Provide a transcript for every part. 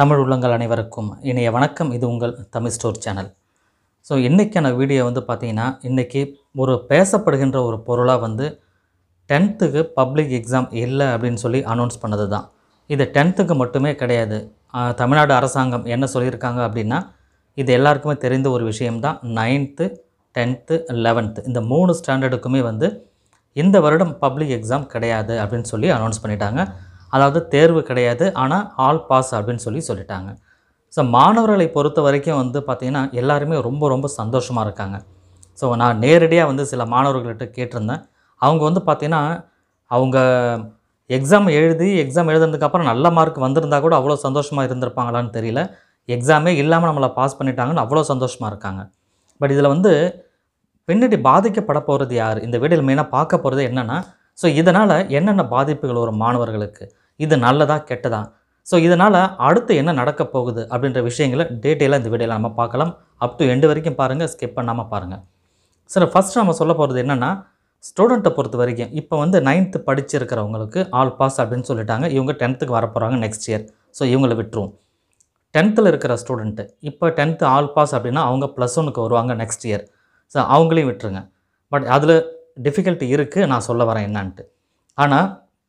தமிழ் உள்ளங்கள் அனைவருக்கும் இனிய வணக்கம் இது உங்கள் தமிழ் ஸ்டோர் சேனல் ஸோ இன்றைக்கான வீடியோ வந்து பார்த்தீங்கன்னா இன்றைக்கி ஒரு பேசப்படுகின்ற ஒரு பொருளாக வந்து டென்த்துக்கு பப்ளிக் எக்ஸாம் இல்லை அப்படின்னு சொல்லி அனௌன்ஸ் பண்ணது தான் இது டென்த்துக்கு மட்டுமே கிடையாது ஆஹ், தமிழ்நாடு அரசாங்கம் என்ன சொல்லியிருக்காங்க அப்படின்னா இது எல்லாருக்குமே தெரிந்த ஒரு விஷயம்தான் நைன்த்து டென்த்து லெவன்த்து இந்த மூணு ஸ்டாண்டர்டுக்குமே வந்து இந்த வருடம் பப்ளிக் எக்ஸாம் கிடையாது அப்படின்னு சொல்லி அனௌன்ஸ் பண்ணிட்டாங்க அதாவது தேர்வு கிடையாது ஆனால் ஆல் பாஸ் அப்படின்னு சொல்லி சொல்லிட்டாங்க ஸோ மாணவர்களை பொறுத்த வரைக்கும் வந்து பார்த்திங்கன்னா எல்லாருமே ரொம்ப ரொம்ப சந்தோஷமாக இருக்காங்க ஸோ நான் நேரடியாக வந்து சில மாணவர்கள்ட்ட கேட்டிருந்தேன் அவங்க வந்து பார்த்திங்கன்னா அவங்க எக்ஸாம் எழுதி எக்ஸாம் எழுதுனதுக்கப்புறம் நல்ல மார்க் வந்திருந்தா கூட அவ்வளோ சந்தோஷமாக இருந்திருப்பாங்களான்னு தெரியல எக்ஸாமே இல்லாமல் நம்மளை பாஸ் பண்ணிட்டாங்கன்னு அவ்வளோ சந்தோஷமாக இருக்காங்க பட் இதில் வந்து பின்னாடி பாதிக்கப்பட போகிறது யார் இந்த வீடியோவில் மெயினாக பார்க்க போகிறது என்னென்னா ஸோ இதனால் என்னென்ன பாதிப்புகள் ஒரு மாணவர்களுக்கு இது நல்லதா கெட்டதா ஸோ இதனால் அடுத்து என்ன நடக்க போகுது அப்படின்ற விஷயங்களை டீட்டெயிலாக இந்த வீடியோவில் நம்ம பார்க்கலாம் அப் டு எண்டு வரைக்கும் பாருங்கள் ஸ்கிப் பண்ணாமல் பாருங்கள் சரி ஃபஸ்ட் நம்ம சொல்ல போகிறது என்னென்னா ஸ்டூடெண்ட்டை பொறுத்த வரைக்கும் இப்போ வந்து நைன்த்து படிச்சிருக்கிறவங்களுக்கு ஆல் பாஸ் அப்படின்னு சொல்லிட்டாங்க இவங்க டென்த்துக்கு வர போகிறாங்க நெக்ஸ்ட் இயர் ஸோ இவங்களை விட்டுருவோம் டென்த்தில் இருக்கிற ஸ்டூடெண்ட்டு இப்போ டென்த்து ஆல் பாஸ் அப்படின்னா அவங்க ப்ளஸ் ஒனுக்கு வருவாங்க நெக்ஸ்ட் இயர் ஸோ அவங்களையும் விட்டுருங்க பட் அதில் டிஃபிகல்ட்டி இருக்குது நான் சொல்ல வரேன் என்னான்ட்டு ஆனால்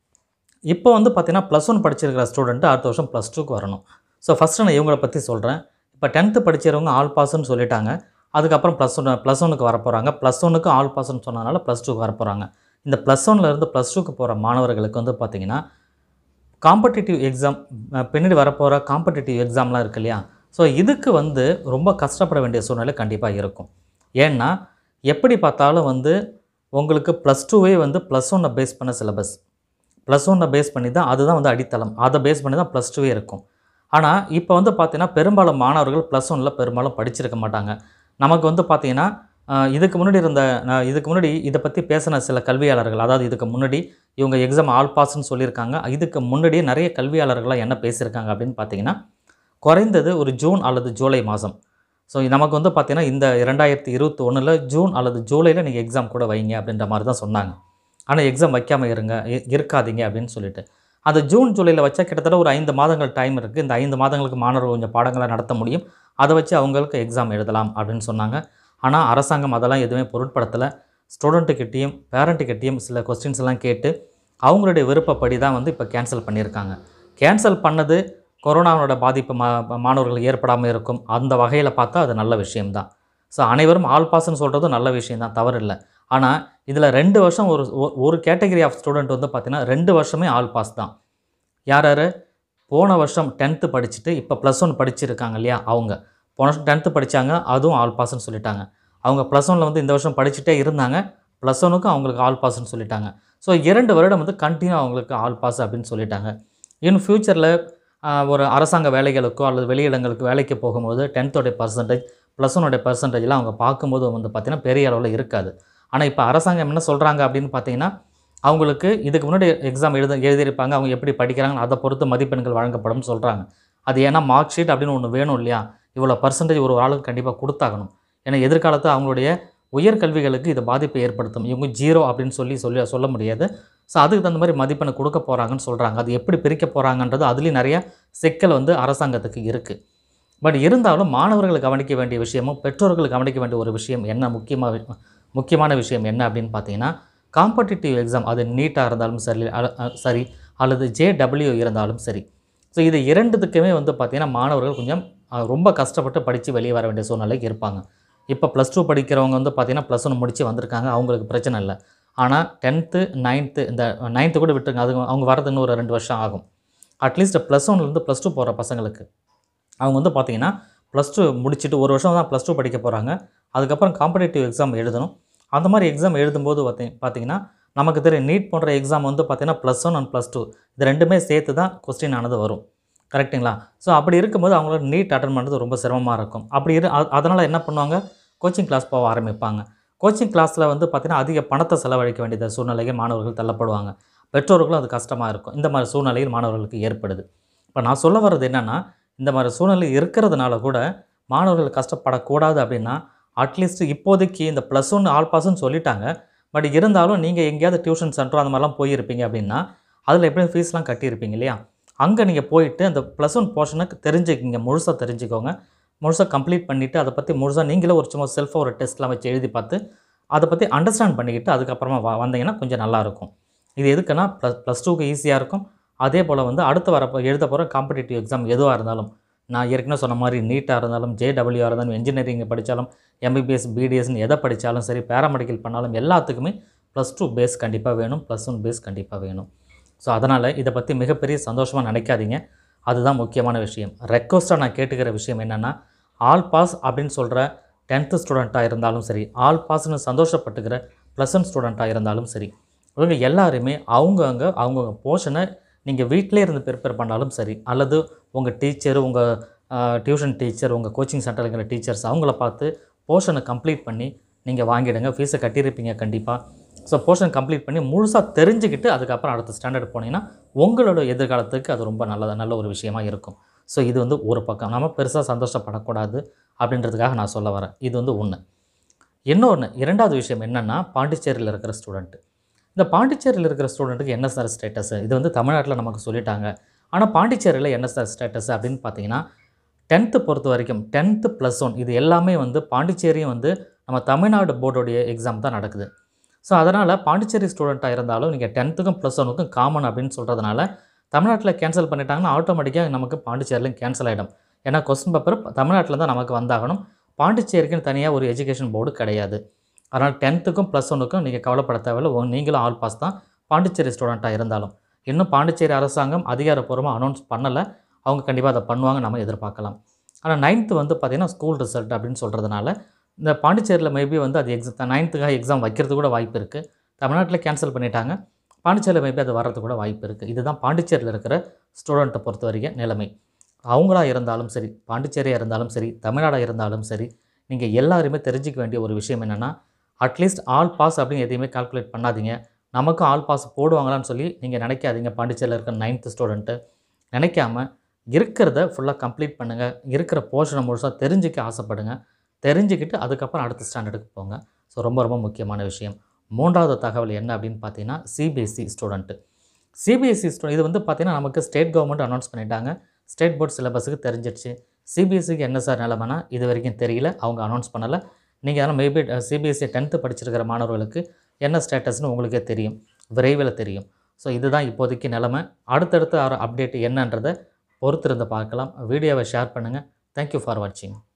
இப்போ வந்து பார்த்தீங்கன்னா ப்ளஸ் ஒன் படிச்சிருக்கிற ஸ்டூடெண்ட்டு அடுத்த வருஷம் ப்ளஸ் டூக்கு வரணும் ஸோ ஃபஸ்ட்டு நான் இவங்கள பற்றி சொல்கிறேன் இப்போ டென்த்து படிக்கிறவங்க ஆல் பாஸ்ன்னு சொல்லிட்டாங்க அதுக்கப்புறம் ப்ளஸ் ஒன் ப்ளஸ் ஒனுக்கு வர போகிறாங்க ப்ளஸ் ஒனுக்கு ஆல் பாஸ்ன்னு சொன்னதுனால ப்ளஸ் டூக்கு வர போகிறாங்க இந்த ப்ளஸ் ஒன்லேருந்து ப்ளஸ் டூக்கு போகிற மாணவர்களுக்கு வந்து பார்த்திங்கன்னா காம்படிட்டிவ் எக்ஸாம் பின்னாடி வரப்போகிற காம்படிட்டிவ் எக்ஸாம்லாம் இருக்கு இல்லையா ஸோ இதுக்கு வந்து ரொம்ப கஷ்டப்பட வேண்டிய சூழ்நிலை கண்டிப்பாக இருக்கும் ஏன்னா எப்படி பார்த்தாலும் வந்து உங்களுக்கு ப்ளஸ் டூவே வந்து ப்ளஸ் ஒன்னை பேஸ் பண்ண சிலபஸ் ப்ளஸ் ஒன்னை பேஸ் பண்ணி தான் அதுதான் வந்து அடித்தளம் அதை பேஸ் பண்ணி தான் ப்ளஸ் டூவே இருக்கும் ஆனால் இப்போ வந்து பார்த்தீங்கன்னா பெரும்பாலும் மாணவர்கள் ப்ளஸ் ஒனில் பெரும்பாலும் படிச்சிருக்க மாட்டாங்க நமக்கு வந்து பார்த்தீங்கன்னா ஆஹ், இதுக்கு முன்னாடி இருந்த நான் இதுக்கு முன்னாடி இதை பற்றி பேசின சில கல்வியாளர்கள் அதாவது இதுக்கு முன்னாடி இவங்க எக்ஸாம் ஆல் பாஸ்ன்னு சொல்லியிருக்காங்க இதுக்கு முன்னாடியே நிறைய கல்வியாளர்கள்லாம் என்ன பேசியிருக்காங்க அப்படின்னு பார்த்தீங்கன்னா குறைந்தது ஒரு ஜூன் அல்லது ஜூலை மாதம் ஸோ நமக்கு வந்து பார்த்தீங்கன்னா இந்த ரெண்டாயிரத்தி இருபத்தி ஒன்றில் ஜூன் அல்லது ஜூலையில் நீங்கள் எக்ஸாம் கூட வைங்க அப்படின்ற மாதிரி தான் சொன்னாங்க ஆனால் எக்ஸாம் வைக்காமல் இருங்க இ- இருக்காதீங்க அப்படின்னு சொல்லிட்டு அது ஜூன் ஜூலையில் வச்சா கிட்டத்தட்ட ஒரு ஐந்து மாதங்கள் டைம் இருக்குது இந்த ஐந்து மாதங்களுக்கு மாணவர்கள் கொஞ்சம் பாடங்களை நடத்த முடியும் அதை வச்சு அவங்களுக்கு எக்ஸாம் எழுதலாம் அப்படின்னு சொன்னாங்க ஆனால் அரசாங்கம் அதெல்லாம் எதுவுமே பொருட்படுத்தலை ஸ்டூடெண்ட்டுக்கிட்டேயும் பேரண்ட்டுக்கிட்டேயும் சில கொஸ்டின்ஸ் எல்லாம் கேட்டு அவங்களுடைய விருப்பப்படி தான் வந்து இப்போ கேன்சல் பண்ணியிருக்காங்க கேன்சல் பண்ணது கொரோனாவோட பாதிப்பு மா மாணவர்களுக்கு ஏற்படாமல் இருக்கும் அந்த வகையில் பார்த்தா அது நல்ல விஷயம்தான் ஸோ அனைவரும் ஆல் பாஸ்ன்னு சொல்கிறதும் நல்ல விஷயம்தான் தவறு இல்லை ஆனால் இதில் ரெண்டு வருஷம் ஒரு ஒரு- ஒரு கேட்டகரி ஆஃப் ஸ்டூடெண்ட் வந்து பார்த்திங்கன்னா ரெண்டு வருஷமே ஆல் பாஸ் தான் யார் யார் போன வருஷம் டென்த்து படிச்சுட்டு இப்போ ப்ளஸ் ஒன் படிச்சிருக்காங்க இல்லையா அவங்க போன வருஷம் டென்த்து படித்தாங்க அதுவும் ஆல் பாஸ்ன்னு சொல்லிட்டாங்க அவங்க ப்ளஸ் ஒனில் வந்து இந்த வருஷம் படிச்சுட்டே இருந்தாங்க ப்ளஸ் ஒனுக்கும் அவங்களுக்கு ஆல் பாஸ்ன்னு சொல்லிட்டாங்க ஸோ இரண்டு வருடம் வந்து கண்டினியூ அவங்களுக்கு ஆல் பாஸ் அப்படின்னு சொல்லிட்டாங்க இன்னும் ஃப்யூச்சரில் ஒரு அரசாங்க வேலைகளுக்கோ அல்லது வெளியிடங்களுக்கு வேலைக்கு போகும்போது டென்த்தோடைய பர்சன்டேஜ் ப்ளஸ் ஒனுடைய பர்சன்டேஜ்லாம் அவங்க பார்க்கும்போது வந்து பார்த்திங்கன்னா பெரிய அளவில் இருக்காது ஆனால் இப்போ அரசாங்கம் என்ன சொல்கிறாங்க அப்படின்னு பார்த்தீங்கன்னா அவங்களுக்கு இதுக்கு முன்னாடி எக்ஸாம் எழுத எழுதியிருப்பாங்க அவங்க எப்படி படிக்கிறாங்கன்னு அதை பொறுத்து மதிப்பெண்கள் வழங்கப்படும்னு சொல்கிறாங்க அது ஏன்னா மார்க் ஷீட் அப்படின்னு ஒன்று வேணும் இல்லையா இவ்வளோ பர்சன்டேஜ் ஒரு ஆளுக்கு கண்டிப்பாக கொடுத்தாகணும் ஏன்னா எதிர்காலத்தில் அவங்களுடைய உயர்கல்விகளுக்கு இது பாதிப்பை ஏற்படுத்தும் இவங்க ஜீரோ அப்படின்னு சொல்லி சொல்லி சொல்ல முடியாது ஸோ அதுக்கு தகுந்த மாதிரி மதிப்பெண்ணை கொடுக்க போகிறாங்கன்னு சொல்கிறாங்க அது எப்படி பிரிக்க போகிறாங்கன்றது அதுலேயும் நிறைய சிக்கல் வந்து அரசாங்கத்துக்கு இருக்குது பட் இருந்தாலும் மாணவர்கள் கவனிக்க வேண்டிய விஷயமும் பெற்றோர்கள் கவனிக்க வேண்டிய ஒரு விஷயம் என்ன முக்கியமாக முக்கியமான விஷயம் என்ன அப்படின்னு பார்த்தீங்கன்னா காம்படிட்டிவ் எக்ஸாம் அது நீட்டாக இருந்தாலும் சரி அல்ல- அ- சரி அல்லது ஜேடபிள்யூ இருந்தாலும் சரி ஸோ இது இரண்டுத்துக்குமே வந்து பார்த்திங்கன்னா மாணவர்கள் கொஞ்சம் அஹ், ரொம்ப கஷ்டப்பட்டு படித்து வெளியே வர வேண்டிய சூழ்நிலைக்கு இருப்பாங்க இப்போ ப்ளஸ் டூ படிக்கிறவங்க வந்து பார்த்திங்கன்னா ப்ளஸ் ஒன் முடித்து வந்திருக்காங்க அவங்களுக்கு பிரச்சனை இல்லை ஆனால் டென்த்து நைன்த்து இந்த நைன்த்து கூட விட்டுருங்க அது அவங்க வரது இன்னும் ஒரு ரெண்டு வருஷம் ஆகும் அட்லீஸ்ட் ப்ளஸ் ஒன்லேருந்து ப்ளஸ் டூ போகிற பசங்களுக்கு அவங்க வந்து பார்த்தீங்கன்னா ப்ளஸ் டூ முடிச்சுட்டு ஒரு வருஷம் தான் ப்ளஸ் டூ படிக்க போகிறாங்க அதுக்கப்புறம் காம்படிட்டிவ் எக்ஸாம் எழுதணும் அந்த மாதிரி எக்ஸாம் எழுதும்போது பார்த்தி பார்த்தீங்கன்னா நமக்கு தெரியும் நீட் போன்ற எக்ஸாம் வந்து பார்த்தீங்கன்னா plus one and plus two இது ரெண்டுமே சேர்த்து தான் கொஸ்டின் ஆனது வரும் கரெக்ட்டுங்களா ஸோ அப்படி இருக்கும்போது அவங்களோட நீட் அட்டன் பண்ணுறது ரொம்ப சிரமமாக இருக்கும் அப்படி இரு அதனால் என்ன பண்ணுவாங்க கோச்சிங் கிளாஸ் போக ஆரம்பிப்பாங்க கோச்சிங் கிளாஸில் வந்து பார்த்திங்கன்னா அதிக பணத்தை செலவழிக்க வேண்டிய சூழ்நிலைக்கு மாணவர்கள் தள்ளப்படுவாங்க பெற்றோர்களும் அது கஷ்டமாக இருக்கும் இந்த மாதிரி சூழ்நிலையில் மாணவர்களுக்கு ஏற்படுது இப்போ நான் சொல்ல வர்றது என்னென்னா இந்த மாதிரி சூழ்நிலை இருக்கிறதுனால கூட மாணவர்கள் கஷ்டப்படக்கூடாது அப்படின்னா அட்லீஸ்ட் இப்போதைக்கு இந்த ப்ளஸ் ஒன் ஆல் பாஸ்ன்னு சொல்லிட்டாங்க பட் இருந்தாலும் நீங்கள் எங்கேயாவது டியூஷன் சென்டர் அந்த மாதிரிலாம் போயிருப்பீங்க அப்படின்னா அதில் எப்படியும் ஃபீஸ்லாம் கட்டியிருப்பீங்க இல்லையா அங்கே நீங்கள் போயிட்டு அந்த ப்ளஸ் ஒன் போர்ஷனை தெரிஞ்சுக்கிங்க முழுசாக தெரிஞ்சுக்கோங்க முழுசாக கம்ப்ளீட் பண்ணிவிட்டு அதை பற்றி முழுசாக நீங்களே ஒரு சும்மா செல்ஃபாக ஒரு டெஸ்ட்லாம் வச்சு எழுதி பார்த்து அதை பற்றி அண்டர்ஸ்டாண்ட் பண்ணிக்கிட்டு அதுக்கப்புறமா வ வந்தீங்கன்னா கொஞ்சம் நல்லாயிருக்கும் இது எதுக்குன்னா ப்ளஸ் ப்ளஸ் டூக்கு ஈஸியாக இருக்கும் அதே போல் வந்து அடுத்து வரப்போ எழுத போகிற காம்படிட்டிவ் எக்ஸாம் எதுவாக இருந்தாலும் நான் ஏற்கனவே சொன்ன மாதிரி நீட்டாக இருந்தாலும் ஜேடபிள்யூஆர் இருந்தாலும் இன்ஜினியரிங் படித்தாலும் எம்பிபிஎஸ் பிடிஎஸ்னு எதை படித்தாலும் சரி பேராமெடிக்கல் பண்ணாலும் எல்லாத்துக்குமே ப்ளஸ் டூ பேஸ் கண்டிப்பாக வேணும் ப்ளஸ் ஒன் பேஸ் கண்டிப்பாக வேணும் ஸோ அதனால் இதை பற்றி மிகப்பெரிய சந்தோஷமாக நினைக்காதீங்க அதுதான் முக்கியமான விஷயம் ரெக்வஸ்ட்டாக நான் கேட்டுக்கிற விஷயம் என்னென்னா ஆல் பாஸ் அப்படின்னு சொல்கிற டென்த்து ஸ்டூடெண்ட்டாக இருந்தாலும் சரி ஆல் பாஸ்னு சந்தோஷப்பட்டுக்கிற ப்ளஸ் ஒன் ஸ்டூடெண்ட்டாக இருந்தாலும் சரி இவங்க எல்லாருமே அவங்கவுங்க அவங்கவுங்க போர்ஷனை நீங்கள் வீட்டிலே இருந்து ப்ரிப்பேர் பண்ணாலும் சரி அல்லது உங்கள் டீச்சர் உங்கள் டியூஷன் டீச்சர் உங்கள் கோச்சிங் சென்டரில் இருக்கிற டீச்சர்ஸ் அவங்கள பார்த்து போர்ஷனை கம்ப்ளீட் பண்ணி நீங்கள் வாங்கிடுங்க ஃபீஸை கட்டியிருப்பீங்க கண்டிப்பாக ஸோ போர்ஷன் கம்ப்ளீட் பண்ணி முழுசாக தெரிஞ்சுக்கிட்டு அதுக்கப்புறம் அடுத்த ஸ்டாண்டர்ட் போனீங்கன்னா உங்களோட எதிர்காலத்துக்கு அது ரொம்ப நல்லது நல்ல ஒரு விஷயமா இருக்கும் ஸோ இது வந்து ஒரு பக்கம் நம்ம பெருசாக சந்தோஷப்படக்கூடாது அப்படின்றதுக்காக நான் சொல்ல வரேன் இது வந்து ஒன்று இன்னொன்று இரண்டாவது விஷயம் என்னென்னா பாண்டிச்சேரியில் இருக்கிற ஸ்டூடெண்ட்டு இந்த பாண்டிச்சேரியில் இருக்கிற ஸ்டூடெண்ட்டுக்கு என்ன சார் ஸ்டேட்டஸ் இது வந்து தமிழ்நாட்டில் நமக்கு சொல்லிட்டாங்க ஆனால் பாண்டிச்சேரியில் என்ன சார் ஸ்டேட்டஸ் அப்படின்னு பார்த்தீங்கன்னா டென்த்து பொறுத்த வரைக்கும் டென்த்து ப்ளஸ் ஒன் இது எல்லாமே வந்து பாண்டிச்சேரியும் வந்து நம்ம தமிழ்நாடு போர்டோடைய எக்ஸாம் தான் நடக்குது ஸோ அதனால் பாண்டிச்சேரி ஸ்டூடெண்ட்டாக இருந்தாலும் நீங்கள் டென்த்துக்கும் ப்ளஸ் ஒனுக்கும் காமன் அப்படின்னு சொல்கிறதுனால தமிழ்நாட்டில் கேன்சல் பண்ணிட்டாங்கன்னா ஆட்டோமேட்டிக்காக நமக்கு பாண்டிச்சேரிலையும் கேன்சல் ஆகிடும் ஏன்னா கொஸ்டின் பேப்பர் தமிழ்நாட்டில் தான் நமக்கு வந்தாகணும் பாண்டிச்சேரிக்குன்னு தனியாக ஒரு எஜுகேஷன் போர்டு கிடையாது அதனால் டென்த்துக்கும் ப்ளஸ் ஒன்றுக்கும் நீங்கள் கவலைப்பட தேவையில்ல உங்க- நீங்களும் ஆல் பாஸ் தான் பாண்டிச்சேரி ஸ்டூடெண்ட்டாக இருந்தாலும் இன்னும் பாண்டிச்சேரி அரசாங்கம் அதிகாரப்பூர்வமாக அனௌன்ஸ் பண்ணலை அவங்க கண்டிப்பாக அதை பண்ணுவாங்க நம்ம எதிர்பார்க்கலாம் ஆனால் நைன்த்து வந்து பார்த்திங்கன்னா ஸ்கூல் ரிசல்ட் அப்படின்னு சொல்கிறதுனால இந்த பாண்டிச்சேரியில் மேபி வந்து அது எக்ஸாம் நைன்த்துக்காக எக்ஸாம் வைக்கிறது கூட வாய்ப்பு இருக்குது தமிழ்நாட்டில் கேன்சல் பண்ணிட்டாங்க பாண்டிச்சேரியில் மேபி அது வர்றது கூட வாய்ப்பு இருக்குது இதுதான் பாண்டிச்சேரியில் இருக்கிற ஸ்டூடெண்ட்டை பொறுத்த வரைக்கும் நிலைமை அவங்களா இருந்தாலும் சரி பாண்டிச்சேரியாக இருந்தாலும் சரி தமிழ்நாடாக இருந்தாலும் சரி நீங்கள் எல்லாருமே தெரிஞ்சிக்க வேண்டிய ஒரு விஷயம் என்னென்னா அட்லீஸ்ட் ஆல் பாஸ் அப்படின்னு எதையுமே கால்குலேட் பண்ணாதீங்க நமக்கும் ஆல் பாஸ் போடுவாங்களான்னு சொல்லி நீங்கள் நினைக்காதீங்க பாண்டிச்சேரியில் இருக்கிற நைன்த்து ஸ்டூடெண்ட்டு நினைக்காம இருக்கிறத ஃபுல்லாக கம்ப்ளீட் பண்ணுங்கள் இருக்கிற போர்ஷனை முழுசாக தெரிஞ்சுக்க ஆசைப்படுங்க தெரிஞ்சுக்கிட்டு அதுக்கப்புறம் அடுத்த ஸ்டாண்டர்டுக்கு போங்க ஸோ ரொம்ப ரொம்ப முக்கியமான விஷயம் மூன்றாவது தகவல் என்ன அப்படின்னு பார்த்தீங்கன்னா சிபிஎஸ்சி ஸ்டூடெண்ட்டு சிபிஎஸ்சி ஸ்டூடெண்ட் இது வந்து பார்த்தீங்கன்னா நமக்கு ஸ்டேட் கவர்மெண்ட் அனௌன்ஸ் பண்ணிட்டாங்க ஸ்டேட் போர்ட் சிலபஸுக்கு தெரிஞ்சிடுச்சு சிபிஎஸ்சிக்கு என்ன சார் நிலமைனா இது வரைக்கும் தெரியல அவங்க அனௌன்ஸ் பண்ணலை நீங்கள் அதனால் மேபி சிபிஎஸ்சி டென்த்து படிச்சிருக்கிற மாணவர்களுக்கு என்ன ஸ்டேட்டஸ்னு உங்களுக்கே தெரியும் விரைவில் தெரியும் ஸோ இதுதான் இப்போதைக்கு நிலமை அடுத்தடுத்த அப்டேட் என்னன்றதை பொறுத்திருந்து பார்க்கலாம் வீடியோவை ஷேர் பண்ணுங்கள் தேங்க்யூ ஃபார் வாட்சிங்